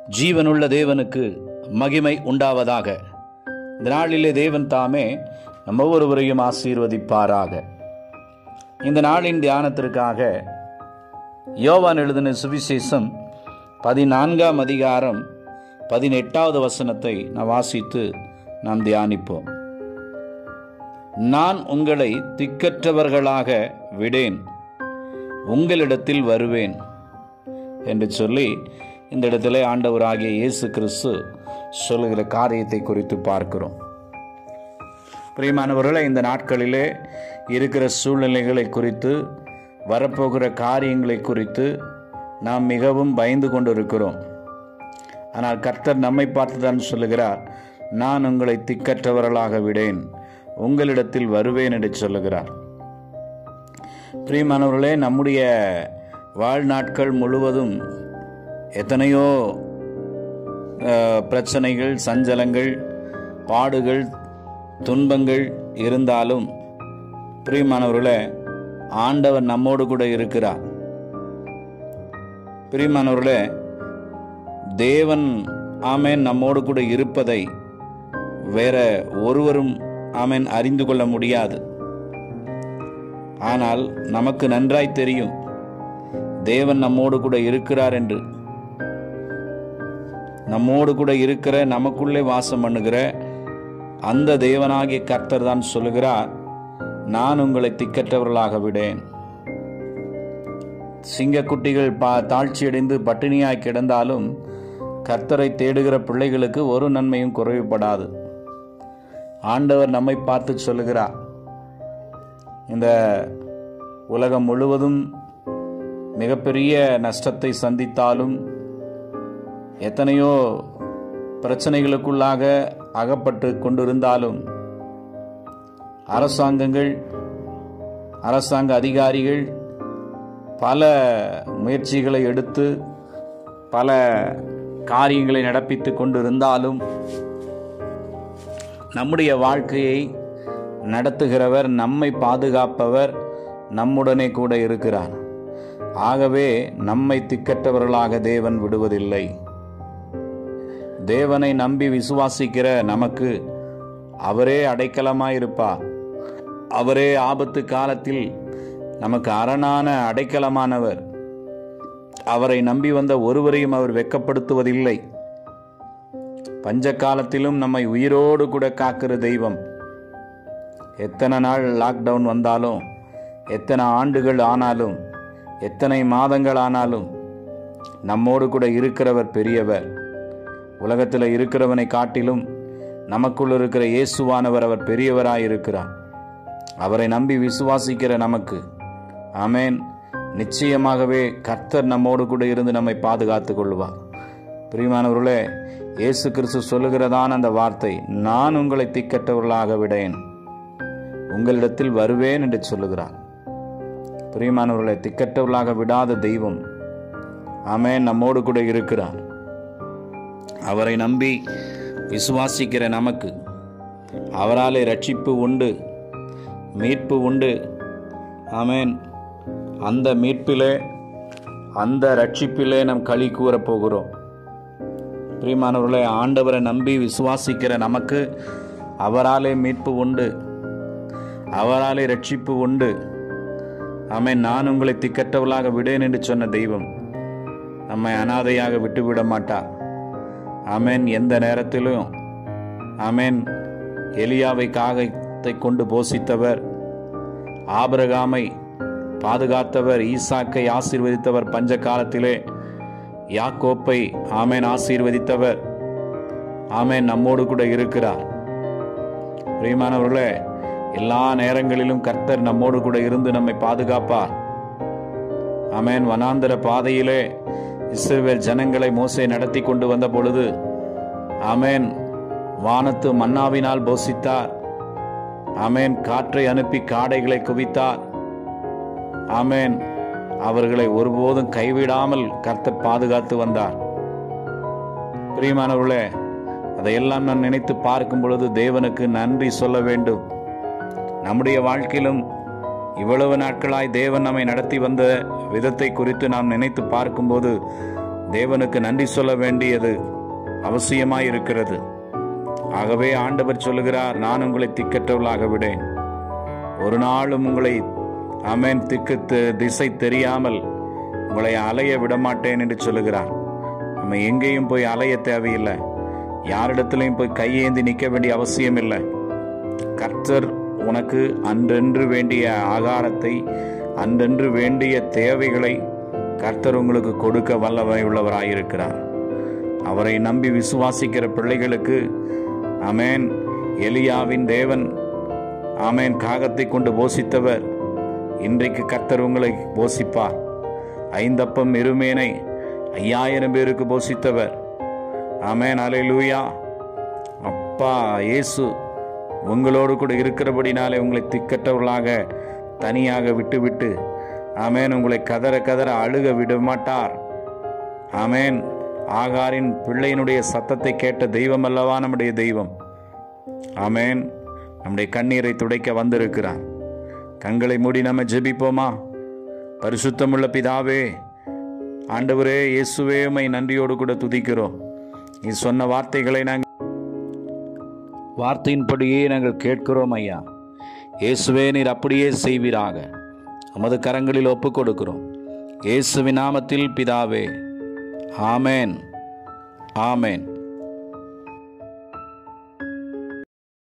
ஜீவனுள்ள தேவனுக்கு மகிமை உண்டாவதாக இந்த நாளிலே தேவன் தாமே நம்ம ஒவ்வொருவரையும் ஆசீர்வதிப்பாராக இந்த நாளின் தியானத்திற்காக யோவான் எழுதின சுவிசேஷம் பதினான்காம் அதிகாரம் பதினெட்டாவது வசனத்தை நான் வாசித்து நாம் தியானிப்போம் நான் உங்களை திக்கற்றவர்களாக விடேன் உங்களிடத்தில் வருவேன் என்று சொல்லி இந்த இடத்துல ஆண்டவராகிய இயேசு கிறிஸ்து சொல்லுகிற காரியத்தை குறித்து பார்க்கிறோம் பிரியமானவர்களே இந்த நாட்களிலே இருக்கிற சூழ்நிலைகளை குறித்து வரப்போகிற காரியங்களை குறித்து நாம் மிகவும் பயந்து கொண்டிருக்கிறோம் ஆனால் கர்த்தர் நம்மை பார்த்து தான் சொல்லுகிறார் நான் உங்களை திக்கற்றவர்களாக விடேன் உங்களிடத்தில் வருவேன் என்று சொல்லுகிறார் பிரியமானவர்களே நம்முடைய வாழ்நாட்கள் முழுவதும் எத்தனையோ பிரச்சனைகள் சஞ்சலங்கள் பாடுகள் துன்பங்கள் இருந்தாலும் பிரியமானவர்களே ஆண்டவர் நம்மோடு கூட இருக்கிறார் பிரியமானவர்களே தேவன் ஆமேன் நம்மோடு கூட இருப்பதை வேற ஒருவரும் ஆமேன் அறிந்து கொள்ள முடியாது ஆனால் நமக்கு நன்றாய் தெரியும் தேவன் நம்மோடு கூட இருக்கிறார் என்று நம்மோடு கூட இருக்கிற நமக்குள்ளே வாசம் பண்ணுகிற அந்த தேவனாகிய கர்த்தர் தான் சொல்லுகிறார் நான் உங்களை திக்கற்றவர்களாக விடேன் சிங்கக்குட்டிகள் பா தாழ்ச்சியடைந்து பட்டினியாய் கிடந்தாலும் கர்த்தரை தேடுகிற பிள்ளைகளுக்கு ஒரு நன்மையும் குறைவுபடாது ஆண்டவர் நம்மை பார்த்து சொல்லுகிறார் இந்த உலகம் முழுவதும் மிகப்பெரிய நஷ்டத்தை சந்தித்தாலும் எத்தனையோ பிரச்சனைகளுக்குள்ளாக அகப்பட்டு கொண்டிருந்தாலும் அரசாங்கங்கள் அரசாங்க அதிகாரிகள் பல முயற்சிகளை எடுத்து பல காரியங்களை நடப்பித்து கொண்டிருந்தாலும் நம்முடைய வாழ்க்கையை நடத்துகிறவர் நம்மை பாதுகாப்பவர் நம்முடனே கூட இருக்கிறார் ஆகவே நம்மை திக்கற்றவர்களாக தேவன் விடுவதில்லை தேவனை நம்பி விசுவாசிக்கிற நமக்கு அவரே அடைக்கலமாயிருப்பார் அவரே ஆபத்து காலத்தில் நமக்கு அரணான அடைக்கலமானவர் அவரை நம்பி வந்த ஒருவரையும் அவர் வெக்கப்படுத்துவதில்லை பஞ்ச காலத்திலும் நம்மை உயிரோடு கூட காக்கிற தெய்வம் எத்தனை நாள் லாக்டவுன் வந்தாலும் எத்தனை ஆண்டுகள் ஆனாலும் எத்தனை மாதங்கள் ஆனாலும் நம்மோடு கூட இருக்கிறவர் பெரியவர் உலகத்தில் இருக்கிறவனை காட்டிலும் நமக்குள் இருக்கிற இயேசுவானவர் அவர் பெரியவராய் இருக்கிறார் அவரை நம்பி விசுவாசிக்கிற நமக்கு ஆமேன் நிச்சயமாகவே கர்த்தர் நம்மோடு கூட இருந்து நம்மை பாதுகாத்து கொள்வார் பிரியமானவர்களே இயேசு கிறிஸ்து சொல்லுகிறதான அந்த வார்த்தை நான் உங்களை திக்கற்றவர்களாக விடேன் உங்களிடத்தில் வருவேன் என்று சொல்லுகிறார் பிரியமானவர்களை திக்கற்றவர்களாக விடாத தெய்வம் ஆமேன் நம்மோடு கூட இருக்கிறார் அவரை நம்பி விசுவாசிக்கிற நமக்கு அவராலே ரட்சிப்பு உண்டு மீட்பு உண்டு ஆமேன் அந்த மீட்பிலே அந்த ரட்சிப்பிலே நம் களி கூறப் போகிறோம் பிரியமானவர்களே ஆண்டவரை நம்பி விசுவாசிக்கிற நமக்கு அவராலே மீட்பு உண்டு அவராலே ரட்சிப்பு உண்டு ஆமேன் நான் உங்களை திக்கற்றவளாக விடேன் என்று சொன்ன தெய்வம் நம்மை அனாதையாக விட்டுவிட மாட்டார் ஆமேன் எந்த நேரத்திலும் ஆமேன் எலியாவை காகத்தை கொண்டு போஷித்தவர் ஆபரகாமை பாதுகாத்தவர் ஈசாக்கை ஆசீர்வதித்தவர் பஞ்ச காலத்திலே யாக்கோப்பை ஆமேன் ஆசீர்வதித்தவர் ஆமேன் நம்மோடு கூட இருக்கிறார் பிரியமானவர்களே எல்லா நேரங்களிலும் கர்த்தர் நம்மோடு கூட இருந்து நம்மை பாதுகாப்பார் ஆமேன் வனாந்தர பாதையிலே இஸ்ரேல் ஜனங்களை மோசை நடத்தி கொண்டு வந்த பொழுது ஆமேன் வானத்து மன்னாவினால் போசித்தார் ஆமேன் காற்றை அனுப்பி காடைகளை குவித்தார் ஆமேன் அவர்களை ஒருபோதும் கைவிடாமல் கர்த்தர் பாதுகாத்து வந்தார் பிரியமானவர்களே அதையெல்லாம் நான் நினைத்து பார்க்கும் பொழுது தேவனுக்கு நன்றி சொல்ல வேண்டும் நம்முடைய வாழ்க்கையிலும் இவ்வளவு நாட்களாய் தேவன் நம்மை நடத்தி வந்த விதத்தை குறித்து நாம் நினைத்து பார்க்கும்போது தேவனுக்கு நன்றி சொல்ல வேண்டியது அவசியமாய் இருக்கிறது ஆகவே ஆண்டவர் சொல்லுகிறார் நான் உங்களை திக்கற்றவளாக விடேன் ஒரு நாளும் உங்களை அமேன் திக்கு தி- திசை தெரியாமல் உங்களை அலைய விடமாட்டேன் என்று சொல்லுகிறார் நம்ம எங்கேயும் போய் அலைய தேவையில்லை யாரிடத்திலையும் போய் கையேந்தி நிற்க வேண்டிய அவசியம் இல்லை கர்த்தர் உனக்கு அன்றென்று வேண்டிய ஆகாரத்தை அன்றென்று வேண்டிய தேவைகளை கர்த்தர் உங்களுக்கு கொடுக்க வல்லவை உள்ளவராயிருக்கிறார் அவரை நம்பி விசுவாசிக்கிற பிள்ளைகளுக்கு அமேன் எலியாவின் தேவன் ஆமேன் காகத்தை கொண்டு போசித்தவர் இன்றைக்கு கர்த்தர் உங்களை போசிப்பார் ஐந்தப்பம் இருமேனை ஐயாயிரம் பேருக்கு போசித்தவர் ஆமேன் அலையிலூயா அப்பா இயேசு உங்களோடு கூட இருக்கிறபடினாலே உங்களை திக்கற்றவர்களாக தனியாக விட்டுவிட்டு ஆமேன் உங்களை கதற கதற அழுக விட மாட்டார் ஆமேன் ஆகாரின் பிள்ளையினுடைய சத்தத்தை கேட்ட தெய்வம் அல்லவா நம்முடைய தெய்வம் ஆமேன் நம்முடைய கண்ணீரை துடைக்க வந்திருக்கிறார் கண்களை மூடி நம்ம ஜெபிப்போமா பரிசுத்தமுள்ள பிதாவே ஆண்டவரே இயேசுவே உம்மை நன்றியோடு கூட துதிக்கிறோம் நீ சொன்ன வார்த்தைகளை நாங்கள் வார்த்தையின்படியே நாங்கள் கேட்கிறோம் ஐயா இயேசுவே நீர் அப்படியே செய்வீராக நமது கரங்களில் ஒப்புக் கொடுக்கிறோம் இயேசுவின் நாமத்தில் பிதாவே ஆமேன் ஆமேன்